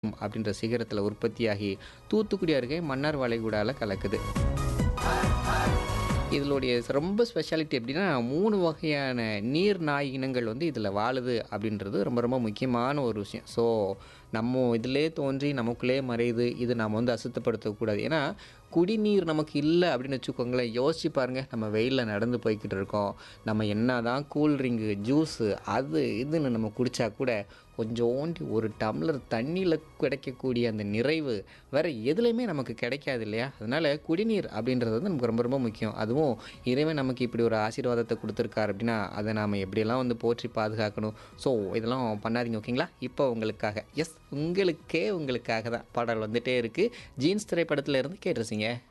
அப்படின்ற சிகரத்தில் உற்பத்தியாகி தூத்துக்குடி அருகே மன்னார் வளைகுடாவில் கலக்குது இதனுடைய ரொம்ப ஸ்பெஷாலிட்டி எப்படின்னா மூணு வகையான நீர் நாய் இனங்கள் வந்து இதில் வாழுது அப்படின்றது ரொம்ப ரொம்ப முக்கியமான ஒரு விஷயம் ஸோ நம்ம இதிலே தோன்றி நமக்குள்ளே மறையுது இது நாம் வந்து அசுத்தப்படுத்தக்கூடாது ஏன்னா குடிநீர் நமக்கு இல்லை அப்படின்னு வச்சுக்கோங்களேன் யோசிச்சு பாருங்கள் நம்ம வெயிலில் நடந்து போய்கிட்டு இருக்கோம் நம்ம என்ன தான் கூல்ட்ரிங்கு ஜூஸு அது இதுன்னு நம்ம குடித்தா கூட கொஞ்சோண்டி ஒரு டம்ளர் தண்ணியில் கிடைக்கக்கூடிய அந்த நிறைவு வேறு எதுலேயுமே நமக்கு கிடைக்காது இல்லையா அதனால் குடிநீர் அப்படின்றது வந்து நமக்கு ரொம்ப ரொம்ப முக்கியம் அதுவும் இறைவன் நமக்கு இப்படி ஒரு ஆசீர்வாதத்தை கொடுத்துருக்காரு அப்படின்னா அதை நாம் எப்படியெல்லாம் வந்து போற்றி பாதுகாக்கணும் ஸோ இதெல்லாம் பண்ணாதீங்க ஓகேங்களா இப்போ உங்களுக்காக எஸ் உங்களுக்கே உங்களுக்காக தான் பாடல் வந்துட்டே இருக்குது ஜீன்ஸ் திரைப்படத்தில் இருந்து கேட்டுருச்சிங்க